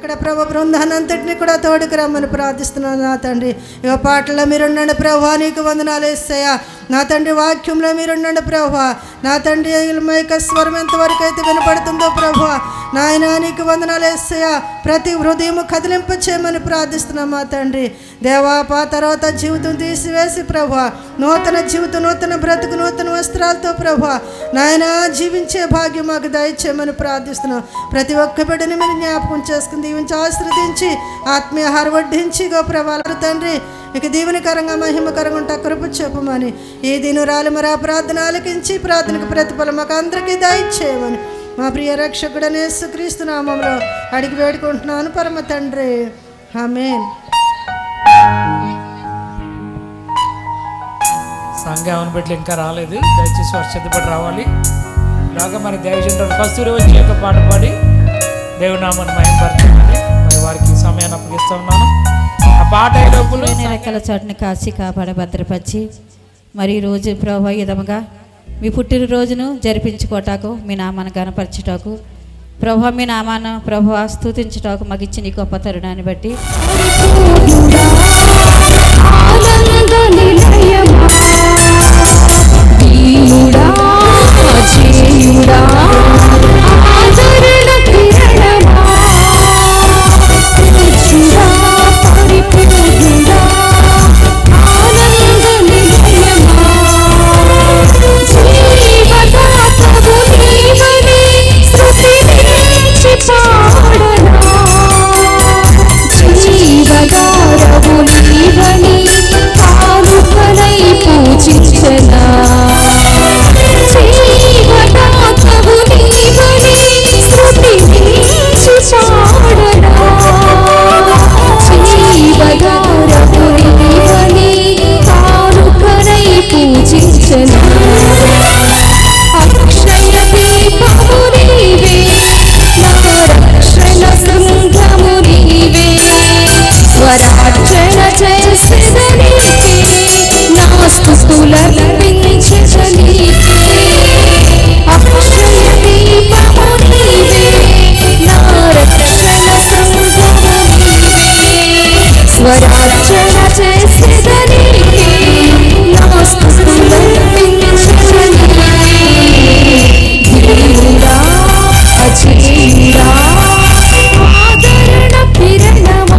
ఇక్కడ ప్రభు బృందాన్ని అంతటిని కూడా తోడుకు రమ్మని ప్రార్థిస్తున్నాను నా తండ్రి ఇక పాటల్లో మీరుండండి ప్రభా నీకు వందనాలు వేస్తాయా నా తండ్రి వాక్యంలో మీరుండండి ప్రభా నా తండ్రి మైక స్వరం ఎంతవరకు అయితే వినపడుతుందో ప్రభా నాయన నీకు వందనాలు వేస్తాయా ప్రతి హృదయం కదిలింప చేయమని ప్రార్థిస్తున్నాం మా తండ్రి దేవా పా తర్వాత జీవితం తీసివేసి ప్రభా నూతన జీవితం నూతన బ్రతుకు నూతన వస్త్రాలతో ప్రభా నాయన జీవించే భాగ్యం మాకు దయచేయమని ప్రార్థిస్తున్నాం ప్రతి ఒక్క బిడ్డని మీరు జ్ఞాపకం చేసుకుని దీవించి ఆశ్రదించి ఆత్మీయహార వడ్డించి గో ప్రభావాలు తండ్రి ఇక దీవెనకరంగా మహిమకరంగా ఉంటా కృప చెప్పమని ఈ దినురాలు మరి ఆ ప్రార్థన ఆలకించి ప్రార్థనకు ప్రతిఫలం మాకు అందరికీ దయచేయమని మా ప్రియ రక్షకుడనే సుక్రీస్తు నామంలో అడిగి వేడుకుంటున్నాను పరమ తండ్రి ఆమేన్ సంఘం బిడ్డలు ఇంకా రాలేదు దయచేసి వారు సిద్ధపడి రావాలి ఇలాగా మరి దేవచంద్రుడు కస్తూరి వచ్చి యొక్క పాట పాడి దేవునామాన్ని మహిమపరచాలని మరి వారికి సమయాన్ని అప్పగిస్తా ఉన్నాను ఆ పాట అయ్యే లోపల నేను రెక్కల చాటుని కాచి కాపాడ భద్రపరిచి మరి ఈ రోజు ప్రభు ఈ విధముగా మీ పుట్టినరోజును జరిపించుకోటాకు మీ నామాన్ని గనపరచుటకు ప్రభు మీ నామాన్ని ప్రభు స్తుతించుటకు మాకు ఇచ్చిన ఈ గొప్ప తరుణాన్ని బట్టి ఆనంద నిలయమా దీనుడా అజేయుడా ఆదరణ కిరణమా పూజ్యుడా పరిపూర్ణుడా ఆనంద నిలయమా జీవదాతవు నీవని స్తుతించి పాడనా జీవగారవు నీవని కానుకనై పూజించనా జీవదాతవు నీవని స్తుతించి పాడనా జీవగారవు నీవని కానుకనై పూజించనా అక్షయ దీపము నీవే నా రక్షణ శృంగము నీవే స్వరార్చన చేసేద నీకే నా స్తుతులర్పించద నీకే అక్షయ దీపము నీవే నా రక్షణ శృంగము నీవే స్వరార్చన చేసేద నీకే నా స్తుతులర్పించద నీకే ధీరుడా అజేయుడా ఆదరణ కిరణమా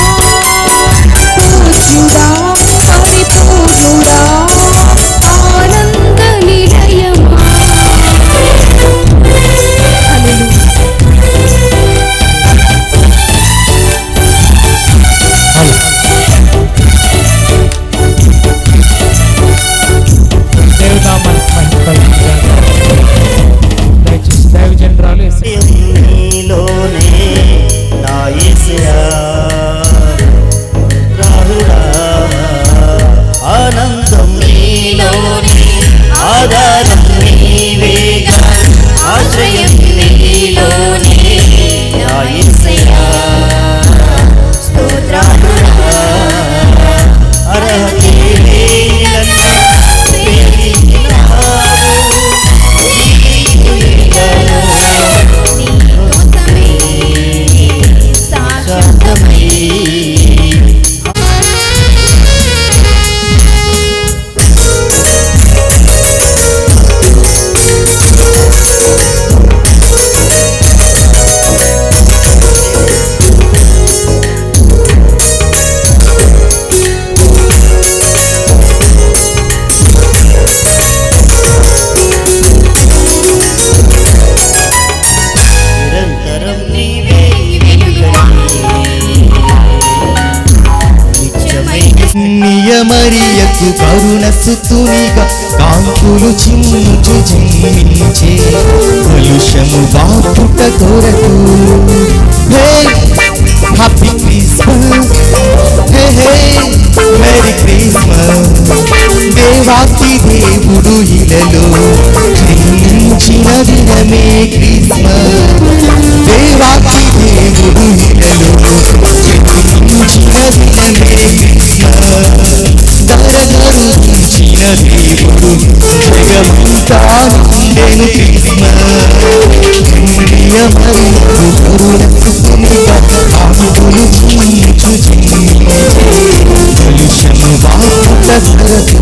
పూజ్యుడా పరిపూర్ణుడా ఆనంద నిలయమా హల్లెలూయా దేవునామాన్ని మహిమపరచాలి దయచేసి దైవజనరాలు ఎస్ నీలోనే నా యేసయ్యా రాహులా ఆనందం నీలోనే ఆధారం నీవేగా ఆశ్రయం నీలోనే నా యేసయ్యా స్తోత్రాలుడా అర్హతే లేనన్నా ప్రేమించినావు నిరంతరం నీవే నియమరియకు కరుణ సుతునిగా కాంతులు చించు జన్మించే కలుషము బాపుట కొరకు hey happy Christmas hey hey merry Christmas దేవాతి దేవుడు ఇలలో జన్మించిన దినమే క్రిస్మస్ దేవాతి దేవుడు ఇలలో జన్మించిన దినమే క్రిస్మస్ దరగరుంచిన దేవుడు జగమంతా నిండెను క్రిస్మస్ ఇంద్రియ మరియు కరుణ సుకునిగా కొరకు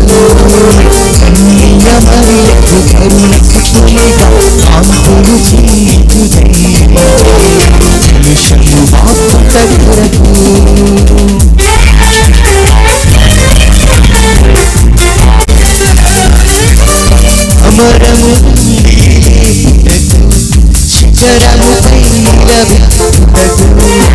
కన్యమరియకు కరుణకు తులిగా కాంతులు చిందించు జన్మించే కలుషము బాపుట కొరకు అమరము పుట్టకు శిఖరము పుట్టకు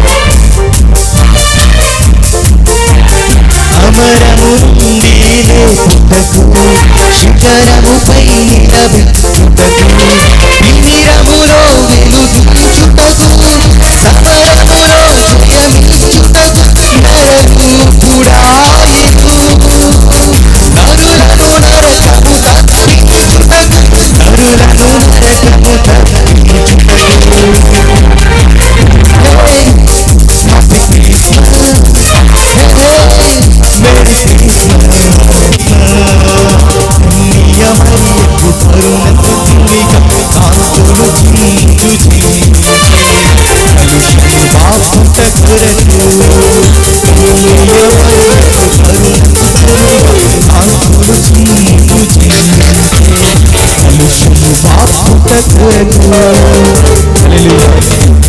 అమరము పుట్టకు శిఖరముపై నిలబెట్టుటకు తిమిరములో వెలుగుచుటకు సమరములో జయమిచ్చుటకు నరము పుడాయను నరులను నరకము తప్పించుటకు నరులను నరకము తప్పించుటకు Hey, Happy Christmas. Hey, Merry Christmas. నియమరియకు కరుణకు తులిగా కాంతులు చించు చించే కలుషము బాపుట కొరకు నియమరియకు కరుణకు తులిగా కాంతులు చించు చించే కలుషము బాపుట కొరకు హల్లెలూయా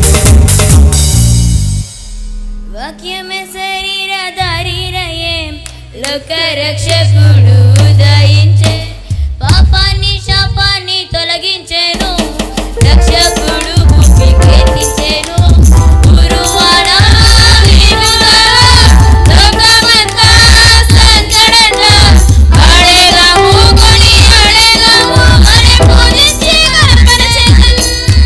వాక్యమే శరీరధారిరయే లోకరక్షకుడు ఉదయించే పాపాన్ని శాపాన్ని తొలగించెను రక్షకుడు భూమికి ఎత్తించెను గురువార వీరులారా, లోకమంతా సంచడంగా ఆడేగాము కొని ఆడేగాము మరి పూజించి కనపరచెదం.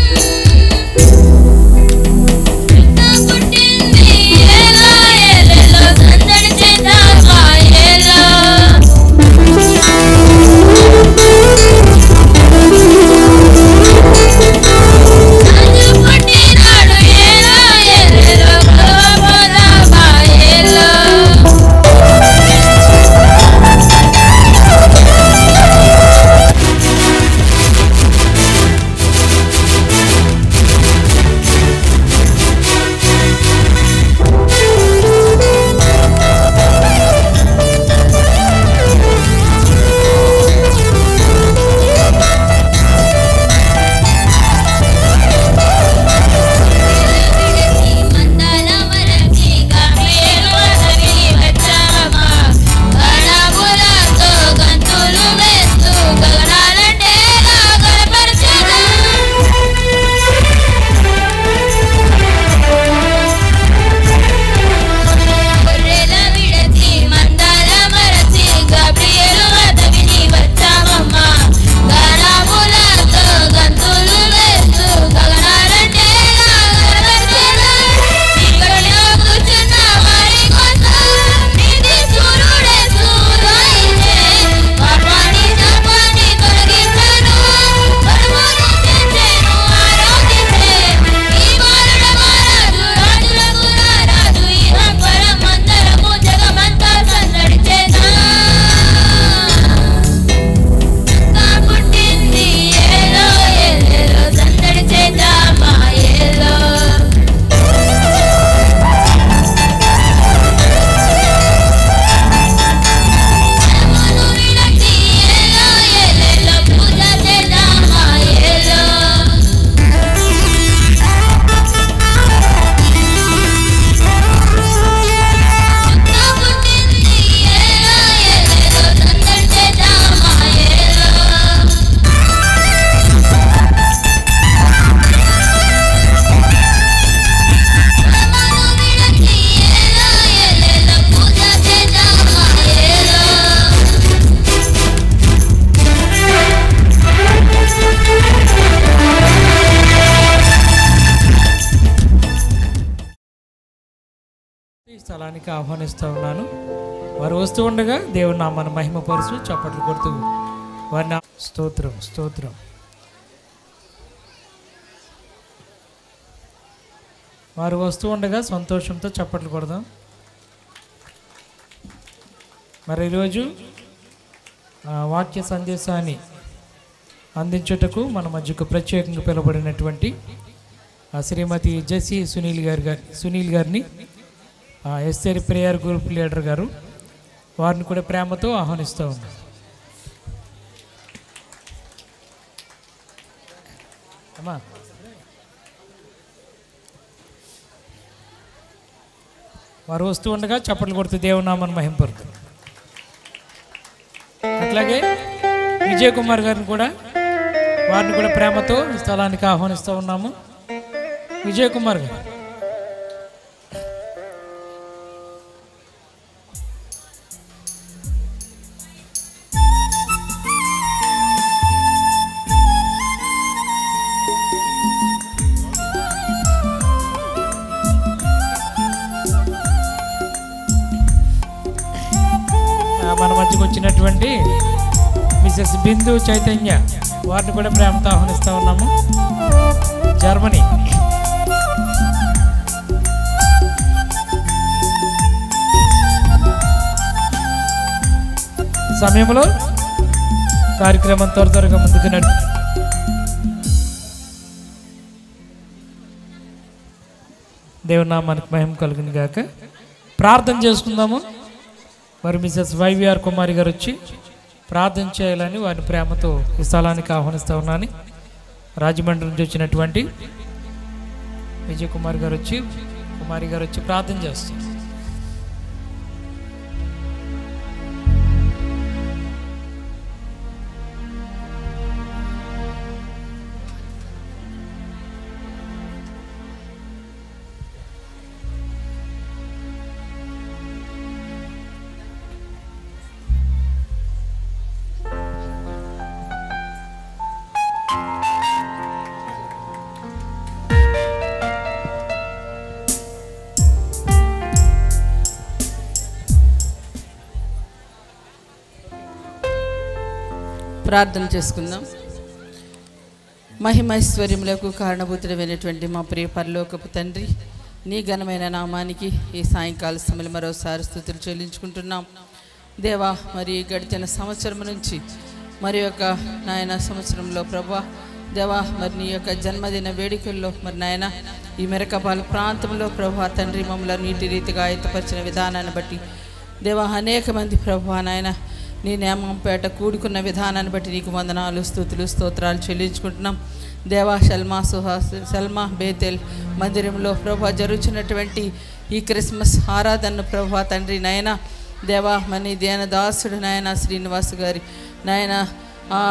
పుట్టింది ఎలా ఎలలో సందడి చేద్దామా ఎలా రాజు పుట్టినాడు ఎలా ఎలలో కలవబోదామా ఎలా మందాల మరచి గాంభీర్య వదలి వచ్చామా గణములతో గంతులు వేస్తూ గగనాలంటే గణపరచదా గొర్రెల విడచి మందాల మరచి గాబ్రియలు వదవిని వచ్చామమ్మా గణములతో గంతులు వేస్తూ గగనాలంటే గగనపరచెదా. చీకటిలో కూర్చున్న వారి కోసం నీతి సూర్యుడేసు ఉదయించే. పాపాన్ని శాపాన్ని తొలగించెను. బరువును తెచ్చెను, ఆరోగించే. ఈ బాలుడ మహారాజు, రాజులకు రారాజు, ఇహం పరం అందరము జగమంతా సందడి చేద్దాం. ఇంకా పుట్టింది ఏలో ఏలో సందడి చేద్దామా ఏలో మనమును విడచి ఏలో ఏలో పూజ చేద్దామా ఏలో ఇంకా పుట్టింది ఏలో ఏలో సందడి చేద్దామా ఏలో మనమును విడచి ఏలో ఏలో పూజ చేద్దామా ఏలో ఈ స్థలానికి ఆహ్వానిస్తూ ఉన్నాను వారు వస్తూ ఉండగా దేవుని నామాన్ని మహిమపరుచు చప్పట్లు కొడుతూ వారి నా స్తోత్రం స్తోత్రం వారు వస్తూ ఉండగా సంతోషంతో చప్పట్లు కొడదాం మరి ఈరోజు ఆ, వాక్య సందేశాన్ని అందించుటకు మన మధ్యకు ప్రత్యేకంగా పిలువబడినటువంటి ఆ, శ్రీమతి జెసి సునీల్ గారి గారి సునీల్ గారిని ఆ, ఎస్ఆర్ ప్రేయర్ గ్రూప్ లీడర్ గారు వారిని కూడా ప్రేమతో ఆహ్వానిస్తూ ఉన్నాం అమ్మా వారు వస్తూ ఉండగా చప్పట్లు కొడుతూ దేవునామని మహింపరుతుంది అట్లాగే విజయ్ కుమార్ గారిని కూడా వారిని కూడా ప్రేమతో ఈ స్థలానికి ఆహ్వానిస్తూ ఉన్నాము విజయ్ కుమార్ గారు ఆ, మన మధ్యకు వచ్చినటువంటి మిసెస్ బిందు చైతన్య వారిని కూడా ప్రేమతో ఆహ్వానిస్తూ ఉన్నాము జర్మనీ సమయంలో కార్యక్రమం త్వర త్వరగా ముందుకు నడు దేవునామానికి మహిమ కలుగును గాక ప్రార్థన చేసుకుందాము మరి మిసెస్ వైవిఆర్ కుమారి గారు వచ్చి ప్రార్థన చేయాలని వారిని ప్రేమతో ఈ స్థలానికి ఆహ్వానిస్తూ ఉన్నాను రాజమండ్రి నుంచి వచ్చినటువంటి విజయ్ కుమార్ గారు వచ్చి కుమారి గారు వచ్చి ప్రార్థన చేస్తారు ప్రార్థన చేసుకుందాం మహిమైశ్వర్యములకు కారణభూతుడమైనటువంటి మా ప్రియ పరలోకపు తండ్రి నీ ఘనమైన నామానికి ఈ సాయంకాల సమయంలో మరోసారి స్థుతులు చెల్లించుకుంటున్నాం దేవా మరి ఈ గడిచిన సంవత్సరం నుంచి మరి యొక్క నాయన సంవత్సరంలో ప్రభా దేవా మరి నీ యొక్క జన్మదిన వేడుకల్లో మరి నాయన ఈ మెరకపాల ప్రాంతంలో ప్రభా తండ్రి మమ్మల్ని నీటి రీతిగా ఆయత్తపరిచిన విధానాన్ని బట్టి దేవా అనేక మంది ప్రభా నాయన నీ నేమంపేట కూడుకున్న విధానాన్ని బట్టి నీకు వందనాలు స్థుతులు స్తోత్రాలు చెల్లించుకుంటున్నాం దేవా షల్మా సుహాస్ సల్మా బేతెల్ మందిరంలో ప్రభా జరుగుతున్నటువంటి ఈ క్రిస్మస్ ఆరాధనను ప్రభా తండ్రి నాయన దేవా మని దేన దాసుడు నాయన శ్రీనివాస్ గారి నాయన ఆ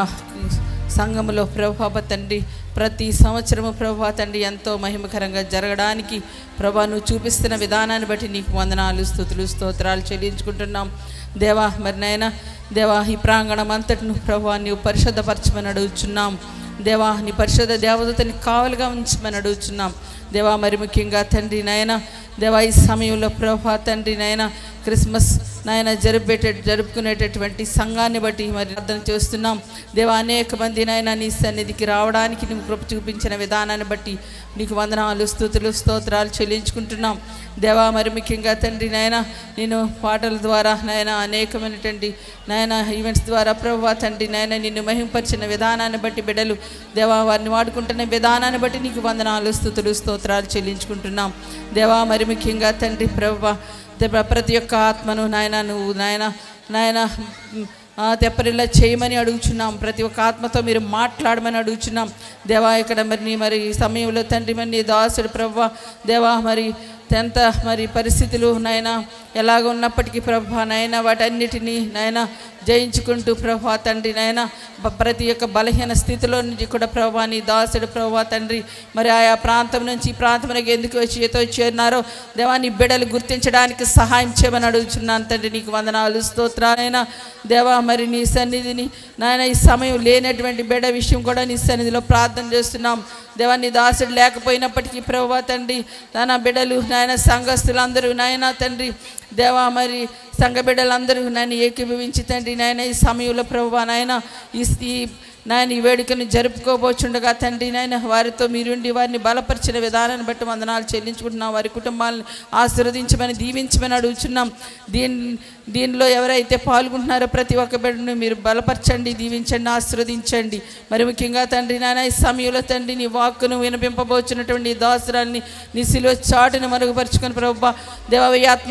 సంఘములో ప్రభావ తండ్రి ప్రతి సంవత్సరము ప్రభా తండ్రి ఎంతో మహిమకరంగా జరగడానికి ప్రభా నువ్వు చూపిస్తున్న విధానాన్ని బట్టి నీకు వందనాలు స్థుతులు స్తోత్రాలు చెల్లించుకుంటున్నాం దేవా మరి నాయన దేవా ఈ ప్రాంగణం అంతటిను ప్రభా నీవు పరిశుద్ధపరచమని అడుగుచున్నాం దేవా నీ పరిశుద్ధ దేవతని కావలుగా ఉంచమని అడుగుచున్నాం దేవా మరి ముఖ్యంగా తండ్రి నాయన దేవా ఈ సమయంలో ప్రభా తండ్రి నాయన క్రిస్మస్ నాయన జరిపేట జరుపుకునేటటువంటి సంఘాన్ని బట్టి మరి అర్థం చేస్తున్నాం దేవా అనేక మంది నాయన నీ సన్నిధికి రావడానికి నువ్వు కృప చూపించిన విధానాన్ని బట్టి నీకు వందనాలు స్థుతులు స్తోత్రాలు చెల్లించుకుంటున్నాం దేవా మరి ముఖ్యంగా తండ్రి నాయన నేను పాటల ద్వారా నాయన అనేకమైనటువంటి నాయన ఈవెంట్స్ ద్వారా ప్రభా తండ్రి నాయన నిన్ను మహింపరిచిన విధానాన్ని బట్టి బిడ్డలు దేవా వారిని వాడుకుంటున్న విధానాన్ని బట్టి నీకు వందనాలు స్థుతులు స్తోత్రాలు చెల్లించుకుంటున్నాం దేవా మరి ముఖ్యంగా తండ్రి ప్రభా దేవా ప్రతి ఒక్క ఆత్మను నాయన నువ్వు నాయన నాయన మ్, ఆ, తెప్పరిల్లా చేయమని అడుగుచున్నాం ప్రతి ఒక్క ఆత్మతో మీరు మాట్లాడమని అడుగుచున్నాం దేవా ఇక్కడ మరి నీ మరి ఈ సమయంలో తండ్రి మరి నీ దాసుడు ప్రవ్వ దేవా మరి ఎంత మరి పరిస్థితులు నాయన ఎలాగ ఉన్నప్పటికీ ప్రభా నాయన వాటన్నిటినీ నాయన జయించుకుంటూ ప్రభా తండ్రి నాయన బ- ప్రతి ఒక్క బలహీన స్థితిలో నుంచి కూడా ప్రభా నీ దాసుడు ప్రభా తండ్రి మరి ఆయా ప్రాంతం నుంచి ఈ ప్రాంతంలోకి ఎందుకు వచ్చి ఏతో చేరినారో దేవా నీ బిడ్డలు గుర్తించడానికి సహాయం చేయమని అడుగుచున్నాను తండ్రి నీకు వందనాలు స్తోత్రాలైనా దేవా మరి నీ సన్నిధిని నాయన ఈ సమయం లేనటువంటి బిడ్డ విషయం కూడా నీ సన్నిధిలో ప్రార్థన చేస్తున్నాం దేవా నీ దాసుడు లేకపోయినప్పటికీ ప్రభా తండ్రి నాయన బిడ్డలు నాయన సంఘస్థులందరూ నాయన తండ్రి దేవా మరి సంఘ బిడ్డలందరూ నాయన ఏకీభవించి తండ్రి నాయన ఈ సమయంలో ప్రభా నాయన ఈ ఈ నాయన ఈ వేడుకను జరుపుకోబోచుండగా తండ్రి నాయన వారితో మీరుండి వారిని బలపరిచిన విధానాన్ని బట్టి వందనాలు చెల్లించుకుంటున్నాం వారి కుటుంబాలను ఆశీర్వదించమని దీవించమని అడుగుచున్నాం దీని దీనిలో ఎవరైతే పాల్గొంటున్నారో ప్రతి ఒక్క బిడ్డను మీరు బలపరచండి దీవించండి ఆశీర్వదించండి మరి ముఖ్యంగా తండ్రి నాయన ఈ సమయంలో తండ్రి నీ వాక్కును వినిపింపబోచున్నటువంటి ఈ దాసురాల్ని నీ శిలువ చాటును మరుగుపరుచుకొని ప్రభా దేవ ఈ ఆత్మల శక్తి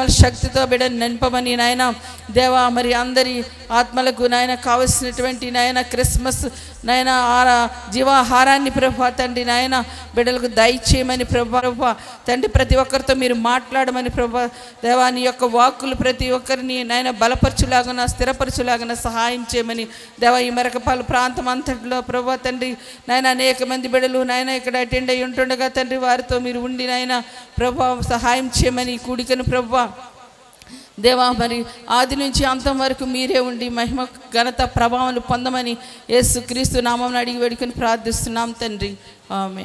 పరిశుద్ధతతో బిడ్డను నింపమని నాయన దేవా మరి అందరి ఆత్మలకు నాయన కావలసినటువంటి నాయన క్రిస్మస్ నాయన ఆర జీవాహారాన్ని ప్రభా తండ్రి నాయన బిడ్డలకు దయచేయమని ప్రభా ప్రభా తండ్రి ప్రతి ఒక్కరితో మీరు మాట్లాడమని ప్రభా దేవా నీ యొక్క వాక్కులు ప్రతి ఒక్కరిని నాయన బలపరచులాగున స్థిరపరచులాగున సహాయం చేయమని దేవా ఈ మెరకపాలు ప్రాంతం అంతట్లో ప్రభా తండ్రి నాయన అనేక మంది బిడ్డలు నాయన ఇక్కడ అటెండ్ అయి ఉంటుండగా తండ్రి వారితో మీరు ఉండి నాయన ప్రభా సహాయం చేయమని ఈ కూడికను ప్రభా దేవా మరి ఆది నుంచి అంతం వరకు మీరే ఉండి మహిమ ఘనత ప్రభావాలు పొందమని యేసు క్రీస్తు నామం అడిగి వేడుకొని ప్రార్థిస్తున్నాం తండ్రి ఆమె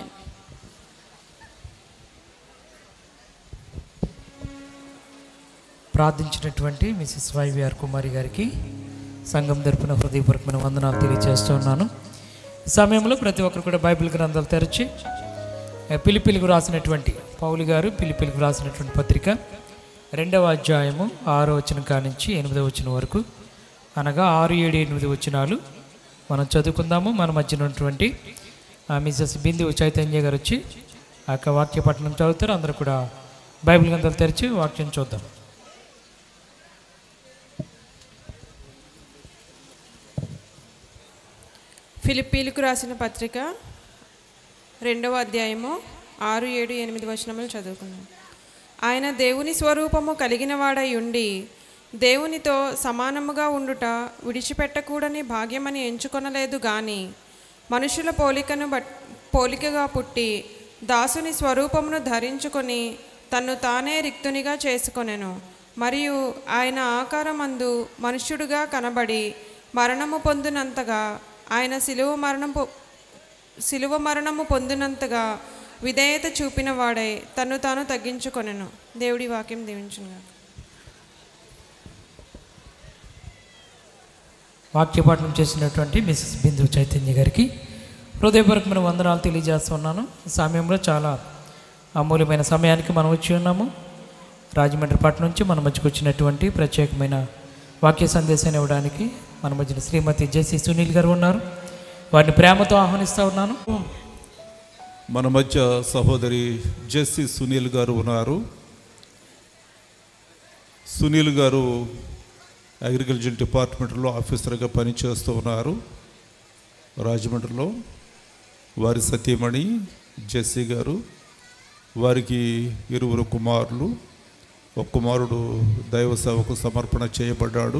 ప్రార్థించినటువంటి మిసెస్ వైవిఆర్ కుమారి గారికి సంఘం తరపున హృదయపూర్వకమైన వందనాలు తెలియజేస్తున్నాను ఈ సమయంలో ప్రతి ఒక్కరు కూడా బైబిల్ గ్రంథాలు తెరచి ఆ, పిలిపిలికి రాసినటువంటి పౌలు గారు పిలిపిలికి రాసినటువంటి పత్రిక రెండవ అధ్యాయము ఆరో వచనం కానించి ఎనిమిదవ వచనం వరకు అనగా ఆరు ఏడు ఎనిమిది వచనాలు మనం చదువుకుందాము మన మధ్యన ఉన్నటువంటి ఆ, మిసెస్ బిందు చైతన్య గారు వచ్చి ఆ యొక్క వాక్య పట్టణం చదువుతారు అందరూ కూడా బైబిల్ గ్రంథాలు తెరిచి వాక్యం చూద్దాం ఫిలిప్పీలకు రాసిన పత్రిక రెండవ అధ్యాయము ఆరు ఏడు ఎనిమిది వచనములు చదువుకున్నాం ఆయన దేవుని స్వరూపము కలిగిన వాడై ఉండి దేవునితో సమానముగా ఉండుట విడిచిపెట్టకూడని భాగ్యమని ఎంచుకొనలేదు గాని మనుషుల పోలికను బట్ పోలికగా పుట్టి దాసుని స్వరూపమును ధరించుకొని తన్ను తానే రిక్తునిగా చేసుకొనెను మరియు ఆయన ఆకారమందు మనుష్యుడుగా కనబడి మరణము పొందినంతగా ఆయన శిలువ మరణము శిలువ మరణము పొందినంతగా విధేయత చూపిన వాడై తన్ను తాను తగ్గించుకొనెను దేవుడి వాక్యం దీవించునుగా వాక్యపాఠనం చేసినటువంటి మిసెస్ బిందు చైతన్య గారికి హృదయపూర్వకమైన వందనాలు తెలియజేస్తున్నాను ఈ సమయంలో చాలా అమూల్యమైన సమయానికి మనం వచ్చి ఉన్నాము రాజమండ్రి పట్టణం నుంచి మన మధ్యకు వచ్చినటువంటి ప్రత్యేకమైన వాక్య సందేశాన్ని ఇవ్వడానికి మన మధ్యన శ్రీమతి జెసి సునీల్ గారు ఉన్నారు వారిని ప్రేమతో ఆహ్వానిస్తూ ఉన్నాను మన మధ్య సహోదరి జెస్సి సునీల్ గారు ఉన్నారు సునీల్ గారు అగ్రికల్చర్ డిపార్ట్మెంట్లో ఆఫీసర్గా పనిచేస్తూ ఉన్నారు రాజమండ్రిలో వారి సతీమణి జెస్సి గారు వారికి ఇరువురు కుమారులు ఒక కుమారుడు దైవ సేవకు సమర్పణ చేయబడ్డాడు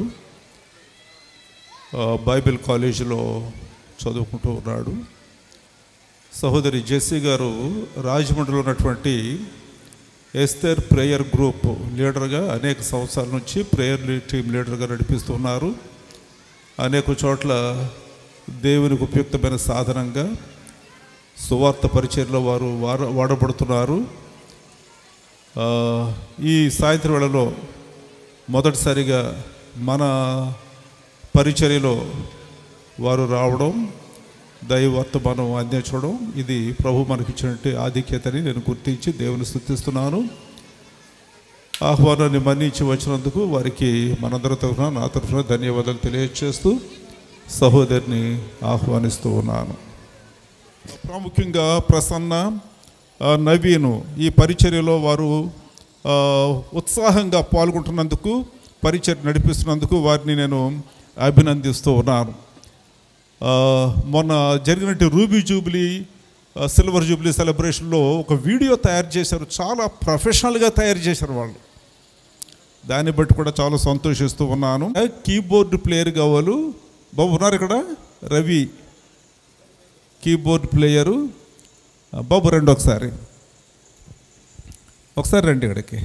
ఆ, బైబిల్ కాలేజీలో చదువుకుంటూ ఉన్నాడు సహోదరి జెస్సీ గారు రాజమండ్రిలో ఉన్నటువంటి ఎస్తర్ ప్రేయర్ గ్రూప్ లీడర్గా అనేక సంవత్సరాల నుంచి ప్రేయర్ టీం లీడర్గా నడిపిస్తున్నారు అనేక చోట్ల దేవునికి ఉపయుక్తమైన సాధనంగా సువార్త పరిచయంలో వారు వార వాడబడుతున్నారు ఆ, ఈ సాయంత్రం వేళలో మొదటిసారిగా మన పరిచర్యలో వారు రావడం దైవ వర్తమానం అందించడం ఇది ప్రభు మనకిచ్చినట్టు ఆధిక్యతని నేను గుర్తించి దేవుని స్థుతిస్తున్నాను ఆహ్వానాన్ని మన్నించి వచ్చినందుకు వారికి మనందరి తరఫున నా తరఫున ధన్యవాదాలు తెలియజేస్తూ సహోదరిని ఆహ్వానిస్తూ ఉన్నాను ప్రాముఖ్యంగా ప్రసన్న ఆ, నవీను ఈ పరిచర్యలో వారు ఆ, ఉత్సాహంగా పాల్గొంటున్నందుకు పరిచర్య నడిపిస్తున్నందుకు వారిని నేను అభినందిస్తూ ఉన్నాను ఆ, మొన్న జరిగినట్టు రూబీ జూబ్లీ ఆ, సిల్వర్ జూబ్లీ సెలబ్రేషన్లో ఒక వీడియో తయారు చేశారు చాలా ప్రొఫెషనల్గా తయారు చేశారు వాళ్ళు దాన్ని బట్టి కూడా చాలా సంతోషిస్తూ ఉన్నాను కీబోర్డ్ ప్లేయర్ కావాలి బాబు ఉన్నారు ఇక్కడ రవి కీబోర్డ్ ప్లేయరు ఆ, బాబు రండి ఒకసారి ఒకసారి రండి ఇక్కడికి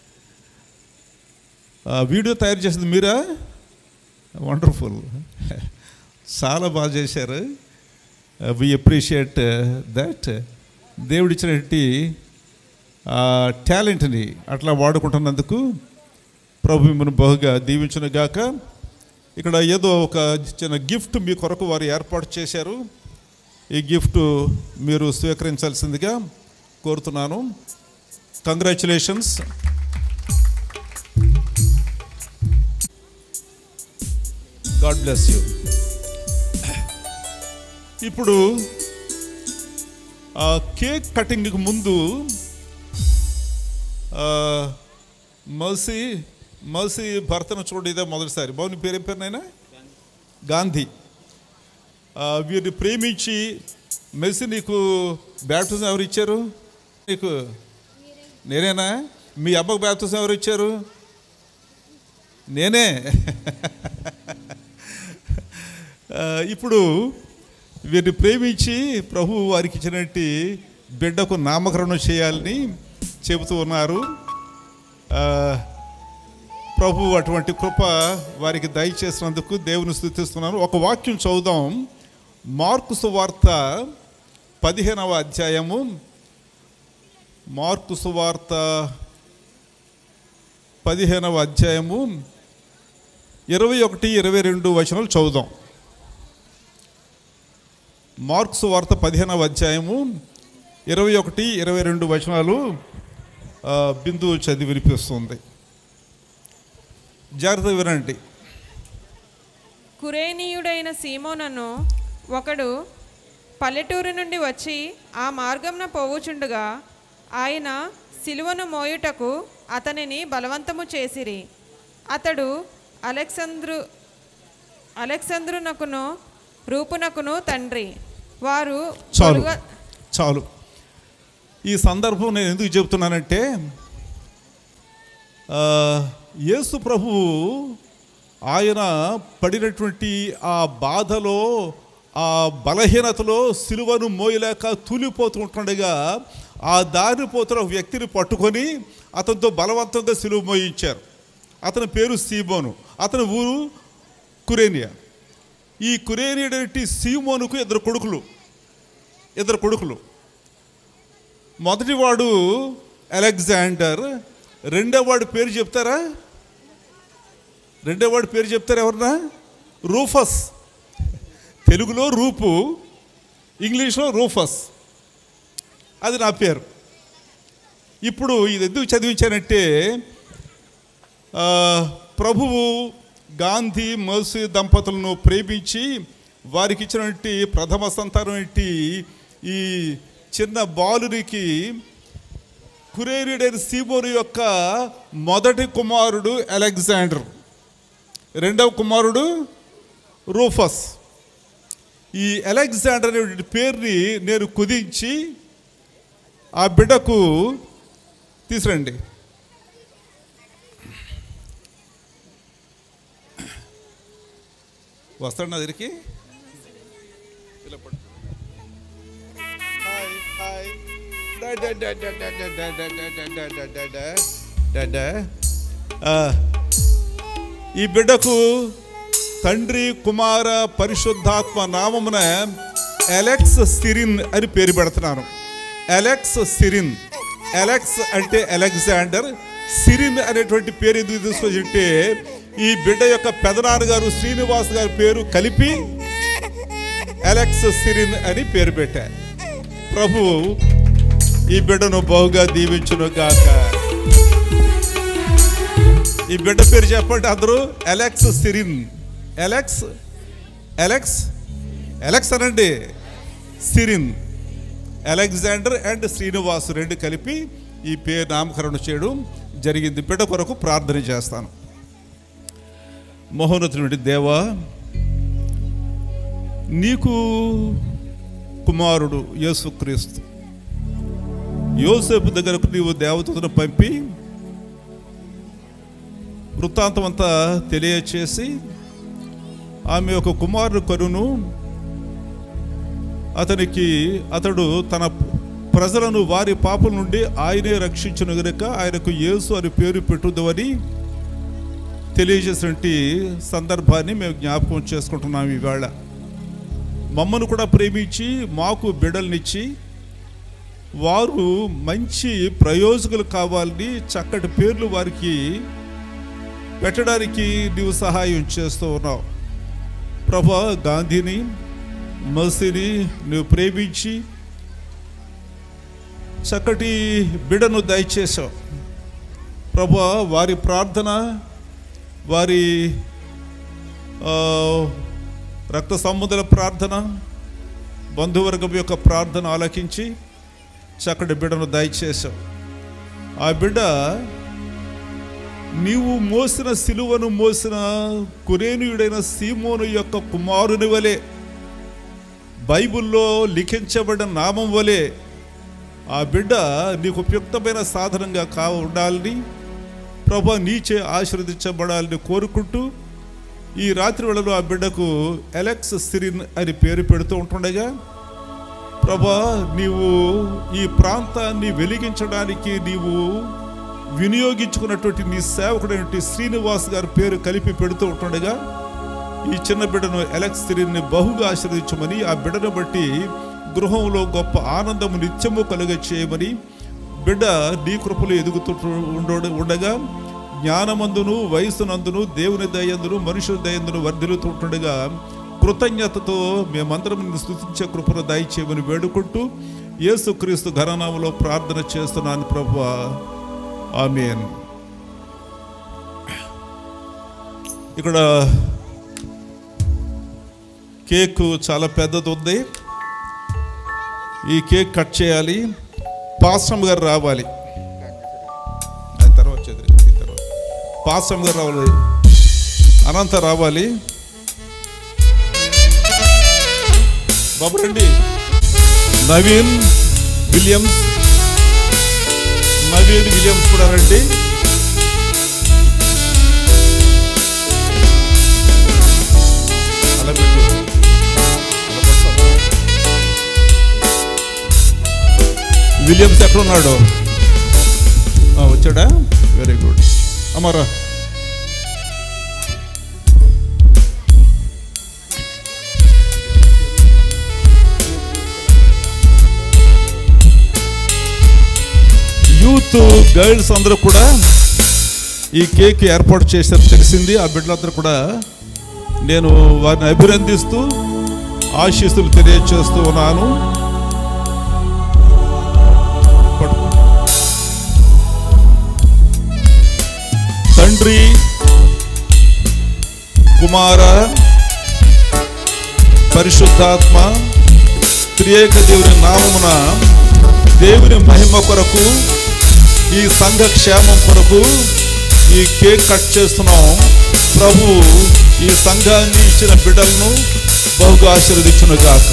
ఆ, వీడియో తయారు చేసింది మీరా వండర్ఫుల్ చాలా బాగా చేశారు వి అప్రిషియేట్ దట్ దేవుడిచ్చినటువంటి టాలెంట్ని అట్లా వాడుకుంటున్నందుకు ప్రభు మిమ్మల్ని బహుగా దీవించును గాక ఇక్కడ ఏదో ఒక చిన్న గిఫ్ట్ మీ కొరకు వారు ఏర్పాటు చేశారు ఈ గిఫ్ట్ మీరు స్వీకరించాల్సిందిగా కోరుతున్నాను కంగ్రాచులేషన్స్ గాడ్ బ్లెస్ యూ ఇప్పుడు ఆ కేక్ కటింగ్కి ముందు మసి మసి భర్తను చూడు ఇదే మొదటిసారి బాబు నీ పేరు ఏం పేరు నాయనా గాంధీ ఆ, వీరిని ప్రేమించి మెస్సి నీకు బ్యాప్టిజం ఎవరు ఇచ్చారు నీకు నేనేనా మీ అమ్మకు బ్యాప్టిజం ఎవరు ఇచ్చారు నేనే ఆ, ఇప్పుడు వీరిని ప్రేమించి ప్రభు వారికి ఇచ్చినట్టు బిడ్డకు నామకరణం చేయాలని చెబుతూ ఉన్నారు ఆ, ప్రభు అటువంటి కృప వారికి దయచేసినందుకు దేవుని స్థుతిస్తున్నాను ఒక వాక్యం చదువుదాం మార్కు సువార్త పదిహేనవ అధ్యాయము మార్కు సువార్త పదిహేనవ అధ్యాయము ఇరవై ఒకటి ఇరవై రెండు వచనాలు చదువుదాం మార్క్స్ వార్త పదిహేనవ అధ్యాయము ఇరవై ఒకటి ఇరవై రెండు వచనాలు ఆ, బిందు చదివి వినిపిస్తుంది జాగ్రత్త వినండి కురేనీయుడైన సీమోనను ఒకడు పల్లెటూరు నుండి వచ్చి ఆ మార్గంన పోవుచుండగా ఆయన సిలువను మోయుటకు అతనిని బలవంతము చేసిరి అతడు అలెక్సంద్రు అలెక్సంద్రునకును రూపునకును తండ్రి వారు చాలు పొరుగ- చాలు ఈ సందర్భం నేను ఎందుకు చెబుతున్నానంటే ఆ, యేసు ప్రభువు ఆయన పడినటువంటి ఆ బాధలో ఆ బలహీనతలో సిలువను మోయలేక తూలిపోతూ ఉంటుండగా ఆ దారి పోతున్న ఒక వ్యక్తిని పట్టుకొని అతనితో బలవంతంగా సిలువ మోయించారు అతని పేరు సీమోను అతని ఊరు కురేనియా ఈ కురేనియడటి సీమోనుకు ఇద్దరు కొడుకులు ఇద్దరు కొడుకులు మొదటివాడు అలెగ్జాండర్ రెండోవాడు పేరు చెప్తారా రెండోవాడు పేరు చెప్తారా ఎవరన్నా రూఫస్ తెలుగులో రూపు ఇంగ్లీష్లో రూఫస్ అది నా పేరు ఇప్పుడు ఇది ఎందుకు చదివించానంటే ఆ, ప్రభువు గాంధీ మర్సీ దంపతులను ప్రేమించి వారికి ఇచ్చినటువంటి ప్రథమ సంతానం ఏంటి ఈ చిన్న బాలునికి కురేరుడైన సీమోను యొక్క మొదటి కుమారుడు అలెగ్జాండర్ రెండవ కుమారుడు రూఫస్ ఈ అలెగ్జాండర్ అనే పేరుని నేను కుదించి ఆ బిడ్డకు తీసురండి వస్తాడు నా దగ్గరికి ఇలా పడు. Hi, hi. డా, డా, డా, డా, డా, డా, డా, డా, డా, డా, డా, డా, డా, డా, డా. ఆ, ఈ బిడ్డకు తండ్రి కుమార పరిశుద్ధాత్మ నామమున అలెక్స్ సిరిన్ అని పేరు పెడుతున్నాను అలెక్స్ సిరిన్ అలెక్స్ అంటే అలెగ్జాండర్ సిరిన్ అనేటువంటి పేరు ఎందుకు తీసుకొచ్చింటే ఈ బిడ్డ యొక్క పెదనాన్నగారు శ్రీనివాస్ గారి పేరు కలిపి అలెక్స్ సిరిన్ అని పేరు పెట్టారు ప్రభు ఈ బిడ్డను బహుగా దీవించును గాక ఈ బిడ్డ పేరు చెప్పండి అందరూ Alex Sirin Alex Alex Alex అనండి సిరిన్ అలెగ్జాండర్ అండ్ శ్రీనివాస్ రెండు కలిపి ఈ పేరు నామకరణం చేయడం జరిగింది బిడ్డ కొరకు ప్రార్థన చేస్తాను మహోన్నతుడి దేవా నీకు కుమారుడు యేసుక్రీస్తు యోసేపు దగ్గరకు నీవు దేవతను పంపి వృత్తాంతం అంతా తెలియచేసి ఆమె ఒక కుమారుడు కరును అతనికి అతడు తన ప్రజలను వారి పాపల నుండి ఆయనే రక్షించును గనుక ఆయనకు యేసు అని పేరు పెట్టుదని తెలియజేసినటువంటి సందర్భాన్ని మేము జ్ఞాపకం చేసుకుంటున్నాం ఈవేళ మమ్మను కూడా ప్రేమించి మాకు బిడ్డలనిచ్చి వారు మంచి ప్రయోజకులు కావాలని చక్కటి పేర్లు వారికి పెట్టడానికి నీవు సహాయం చేస్తూ ఉన్నావు ప్రభా గాంధీని మసిని నువ్వు ప్రేమించి చక్కటి బిడను దయచేశావు ప్రభా వారి ప్రార్థన వారి ఆ, రక్త సంబంధుల ప్రార్థన బంధువర్గం యొక్క ప్రార్థన ఆలకించి చక్కటి బిడ్డను దయచేశావు ఆ బిడ్డ నీవు మోసిన సిలువను మోసిన కురేనుయుడైన సీమోను యొక్క కుమారుని వలె బైబిల్లో లిఖించబడిన నామం వలె ఆ బిడ్డ నీకు ఉపయుక్తమైన సాధనంగా కా ఉండాలని ప్రభా నీచే ఆశీర్వదించబడాలని కోరుకుంటూ ఈ రాత్రి వేళలో ఆ బిడ్డకు ఎలెక్స్ సిరిన్ అని పేరు పెడుతూ ఉంటుండగా ప్రభా నీవు ఈ ప్రాంతాన్ని వెలిగించడానికి నీవు వినియోగించుకున్నటువంటి నీ సేవకుడైనటువంటి శ్రీనివాస్ గారి పేరు కలిపి పెడుతూ ఉంటుండగా ఈ చిన్న బిడ్డను ఎలెక్స్ సిరిన్ని బహుగా ఆశీర్వదించమని ఆ బిడ్డను బట్టి గృహంలో గొప్ప ఆనందము నిత్యము కలుగ చేయమని బిడ్డ నీ కృపలు ఎదుగుతూ ఉండ- ఉండగా జ్ఞానమందును వయసునందును దేవుని దయందును మనుషుల దయందును వర్ధిల్లుతుండగా కృతజ్ఞతతో మేమందరం నిన్ను స్తుతించే కృపను దయచేయమని వేడుకుంటూ యేసుక్రీస్తు ఘననామలో ప్రార్థన చేస్తున్నాను ప్రభు ఆమెన్ ఇక్కడ కేక్ చాలా పెద్దది ఉంది ఈ కేక్ కట్ చేయాలి పాస్టమ్ గారు రావాలి అది తర్వాత చదివి, ఈ తర్వాత. పాస్టమ్ గారు రావాలి అనంత రావాలి బాబు రండి నవీన్ విలియమ్స్ నవీన్ విలియమ్స్ కూడా రండి అలా పెట్టు అలా పట్టుకో. విలియమ్స్ ఎక్కడ ఉన్నాడు ఆ, వచ్చాడా వెరీ గుడ్ అమ్మారా యూత్ గర్ల్స్ అందరూ కూడా ఈ కేక్ ఏర్పాటు చేశారు తెలిసింది ఆ బిడ్డలందరూ కూడా నేను వారిని అభినందిస్తూ ఆశీస్సులు తెలియజేస్తూ ఉన్నాను పట్టుకో. తండ్రి కుమార పరిశుద్ధాత్మ త్రియేక దేవుని నామమున దేవుని మహిమ కొరకు ఈ సంఘ క్షేమం కొరకు ఈ కేక్ కట్ చేస్తున్నాం ప్రభు ఈ సంఘాన్ని ఇచ్చిన బిడ్డలను బహుగా ఆశీర్వదించును గాక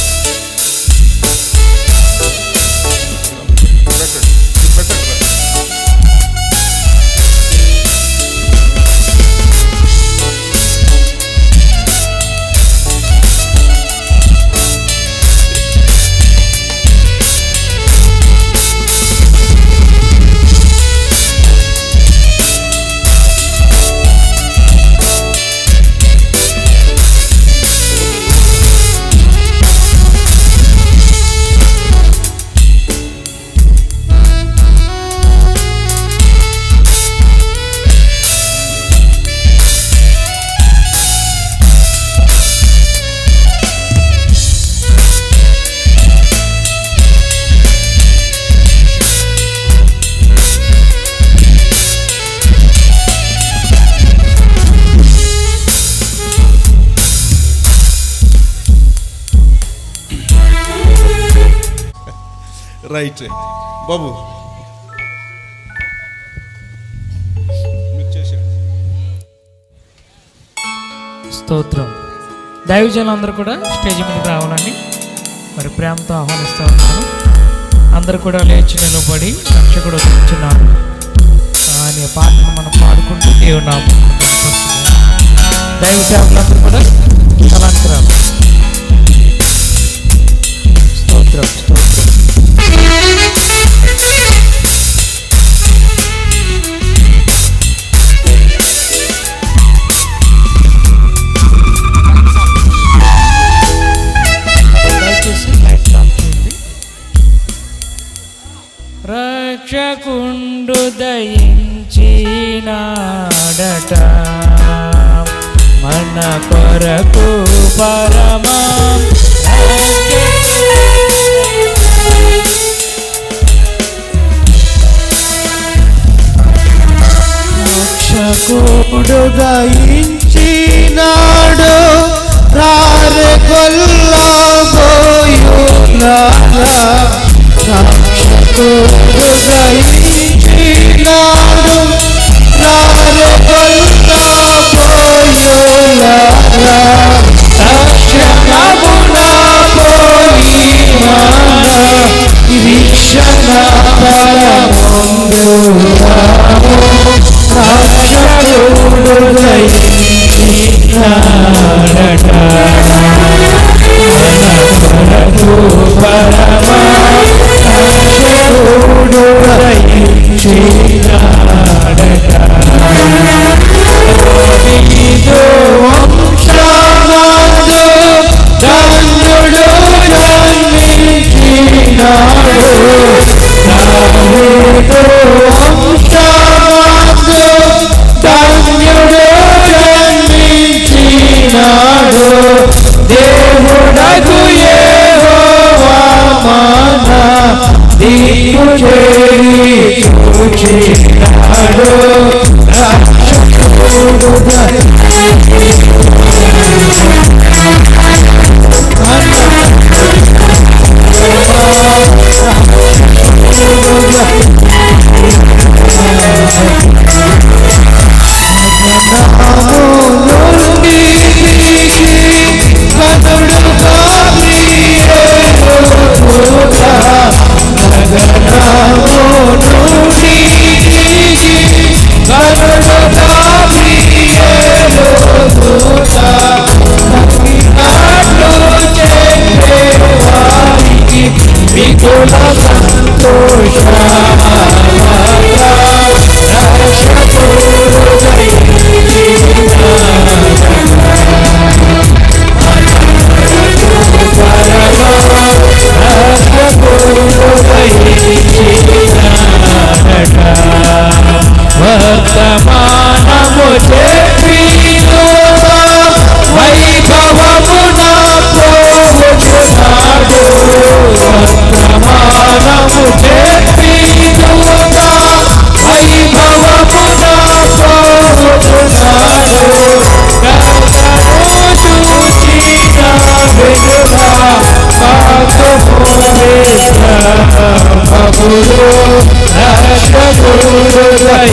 రైట్ బాబు మీరు చేసేయండి. స్తోత్రం దైవజనులందరూ కూడా స్టేజ్ మీదకి రావాలని మరి ప్రేమతో ఆహ్వానిస్తూ ఉన్నాను అందరూ కూడా లేచి నిలబడి రక్షకుడు వచ్చినాడు అనే పాటను మనం పాడుకుంటూ దేవుడు నామం దైవ సేవకులందరూ కూడా అలంకరాలు స్తోత్రం స్తోత్రం దయచేసి లైట్ ఆఫ్ చేయండి రక్షకుండు దయించినాడట మన కొరకు పరమా రక్షకుడు దయించినాడు రారె కొల్లబోయులారా రక్షకుడు దయించినాడు రా దేవుడకు యెహోవా మన దిక్కు చేరి చూచినాడు విపుల సంతోష వర్తమానము చెప్పిను వైభవమున పోవుచున్నాడు వర్తమానము చెప్పిను వైభవమున పోవుచున్నాడు కథను చూచిన వెనుక పాపములేక మగుడు రక్షకుడు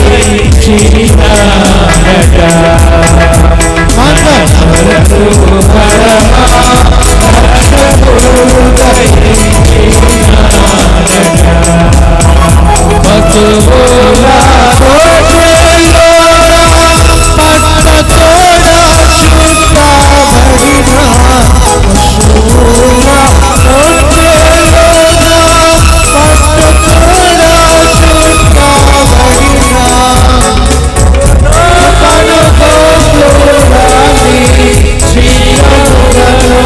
దయించినాడట మనసు పరమా రక్షకుడు దయించినాడట మధువుల కోటలోన పట్టతోడ చుట్టబడిన పశువుల కోటలోన పట్టతోడ చుట్టబడిన పనుకోకురాని శ్రీరంగను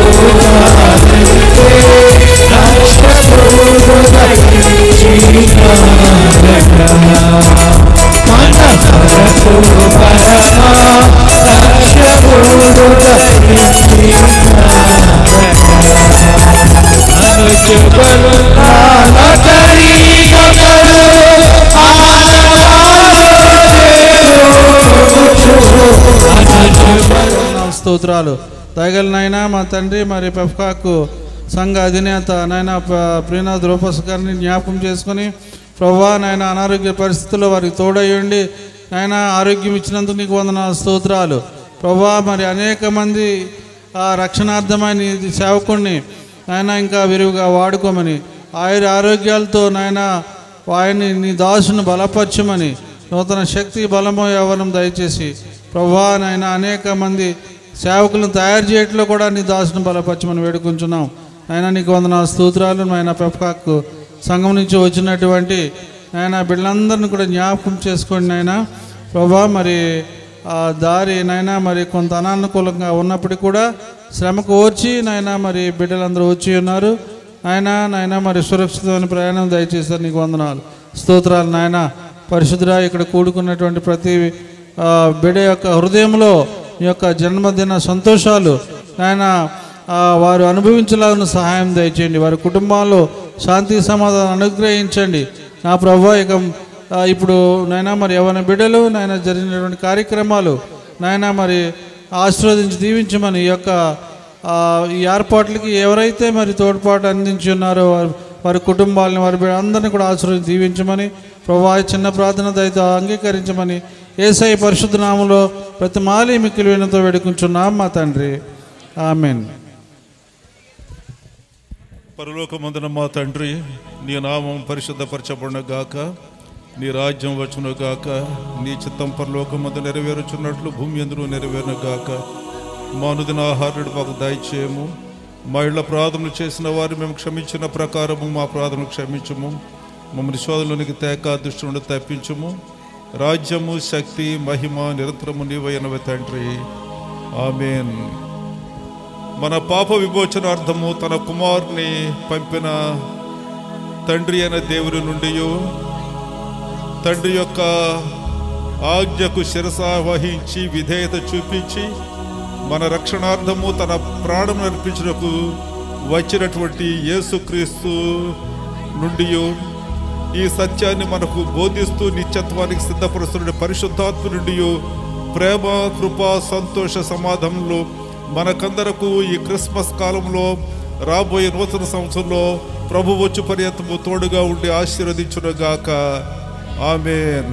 రక్షకుడు మనసరకు పరమా రక్షకుడు అనుచుబలు నాలకరి కబలు స్తోత్రాలు తగలనైనా మా తండ్రి మరి పెఫ్కాకు సంఘ అధినేత నాయన ప్రీనాథ్ రూపస్ గారిని జ్ఞాపకం చేసుకొని ప్రభా నాయన అనారోగ్య పరిస్థితుల్లో వారికి తోడయ్యండి నాయన ఆరోగ్యం ఇచ్చినందుకు నీకు వందనాలు స్తోత్రాలు ప్రభా మరి అనేక మంది ఆ రక్షణార్థమైన ఈ సేవకుడిని నాయన ఇంకా విరివిగా వాడుకోమని ఆయుర ఆరోగ్యాలతో నాయన ఆయన్ని నీ దాసును బలపరచమని నూతన శక్తి బలము యవ్వనం దయచేసి ప్రభా నాయన అనేక మంది సేవకులను తయారు చేయట్లో కూడా నీ దాసును బలపరచమని వేడుకుంటున్నాం ఆయన నీకు వందన స్తోత్రాలు నాయన పెఫ్కాకు సంఘం నుంచి వచ్చినటువంటి ఆయన బిడ్డలందరిని కూడా జ్ఞాపకం చేసుకోండి నాయన ప్రభా మరి ఆ దారి నాయన మరి కొంత అనానుకూలంగా ఉన్నప్పటికీ కూడా శ్రమకు ఓర్చి నాయన మరి బిడ్డలందరూ వచ్చి ఉన్నారు నాయన నాయన మరి సురక్షితమైన ప్రయాణం దయచేస్తారు నీకు వందనాలు స్తోత్రాలు నాయన పరిశుద్ధురా ఇక్కడ కూడుకున్నటువంటి ప్రతి ఆ, బిడ్డ యొక్క హృదయంలో ఈ యొక్క జన్మదిన సంతోషాలు నాయన ఆ, వారు అనుభవించలాగిన సహాయం దయచేయండి వారి కుటుంబాల్లో శాంతి సమాధానం అనుగ్రహించండి నా ప్రభా ఇక ఆ, ఇప్పుడు నాయన మరి ఎవరి బిడ్డలు నాయన జరిగినటువంటి కార్యక్రమాలు నాయన మరి ఆశీర్వదించి దీవించమని ఈ యొక్క ఆ, ఈ ఏర్పాట్లకి ఎవరైతే మరి తోడ్పాటు అందించి ఉన్నారో వారి వారి కుటుంబాలని వారి బిడ్డ- అందరినీ కూడా ఆశీర్వదించి దీవించమని ప్రభా ఈ చిన్న ప్రార్థన దయతో అంగీకరించమని ఏసై పరిశుద్ధ నామంలో ప్రతి మాలి మిక్కిలి వినతో వేడుకుంటున్నాం మా తండ్రి ఆమెన్ పరలోకమందున మా తండ్రి నీ నామం పరిశుద్ధపరచబడిన గాక నీ రాజ్యం వచ్చును గాక నీ చిత్తం పరలోకమందు నెరవేరుచున్నట్లు భూమి ఎందుకు నెరవేరును గాక మా అనుదిన ఆహారుడు మాకు దయచేయము మా ఇళ్ళ ప్రార్థనలు చేసిన వారు మేము క్షమించిన ప్రకారము మా ప్రార్థనలు క్షమించము మమ్మల్ని శోధనలోనికి తేక దృష్టి నుండి తప్పించము రాజ్యము శక్తి మహిమ నిరంతరము నీవైనవి తండ్రి ఆమెన్ మన పాప విమోచనార్థము తన కుమారుని పంపిన తండ్రి అయిన దేవుని నుండి తండ్రి యొక్క ఆజ్ఞకు శిరస వహించి విధేయత చూపించి మన రక్షణార్థము తన ప్రాణం అర్పించుటకు వచ్చినటువంటి యేసుక్రీస్తు నుండి ఈ సత్యాన్ని మనకు బోధిస్తూ నిత్యత్వానికి సిద్ధపరుస్తున్న పరిశుద్ధాత్మ నుండి ప్రేమ కృప సంతోష సమాధానంలో మనకందరకు ఈ క్రిస్మస్ కాలంలో రాబోయే నూతన సంవత్సరంలో ప్రభు వచ్చు పర్యంతము తోడుగా ఉండి ఆశీర్వదించునుగాక ఆమెన్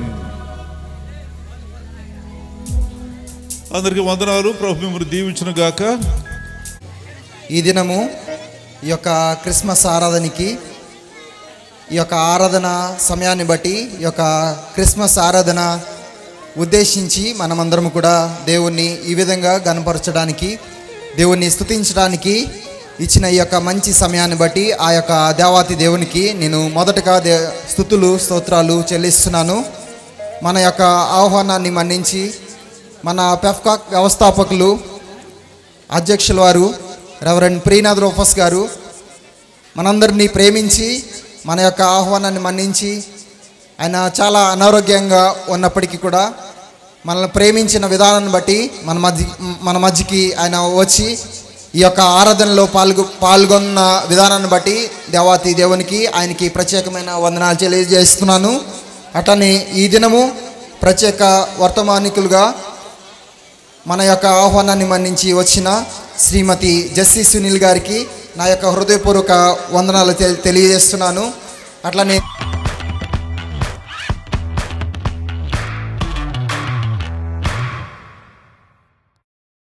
అందరికి వందనాలు ప్రభు మిమ్మల్ని దీవించునుగాక ఈ దినము ఈ యొక్క క్రిస్మస్ ఆరాధనకి ఈ యొక్క ఆరాధన సమయాన్ని బట్టి ఈ యొక్క క్రిస్మస్ ఆరాధన ఉద్దేశించి మనమందరం కూడా దేవుణ్ణి ఈ విధంగా గనపరచడానికి దేవుణ్ణి స్తుతించడానికి ఇచ్చిన ఈ యొక్క మంచి సమయాన్ని బట్టి ఆ యొక్క దేవాతి దేవునికి నేను మొదటగా దే స్థుతులు స్తోత్రాలు చెల్లిస్తున్నాను మన యొక్క ఆహ్వానాన్ని మన్నించి మన పెఫ్కాక్ వ్యవస్థాపకులు అధ్యక్షుల వారు రెవరెండ్ ప్రీనాథ్ రోఫస్ గారు మనందరినీ ప్రేమించి మన యొక్క ఆహ్వానాన్ని మన్నించి ఆయన చాలా అనారోగ్యంగా ఉన్నప్పటికీ కూడా మనల్ని ప్రేమించిన విధానాన్ని బట్టి మన మధ్య మన మధ్యకి ఆయన వచ్చి ఈ యొక్క ఆరాధనలో పాల్గొ పాల్గొన్న విధానాన్ని బట్టి దేవాతి దేవునికి ఆయనకి ప్రత్యేకమైన వందనాలు తెలియజేస్తున్నాను అట్లనే ఈ దినము ప్రత్యేక వర్తమానికులుగా మన యొక్క ఆహ్వానాన్ని మన్నించి వచ్చిన శ్రీమతి జస్సి సునీల్ గారికి నా యొక్క హృదయపూర్వక వందనాలు తె- తెలియజేస్తున్నాను అట్లనే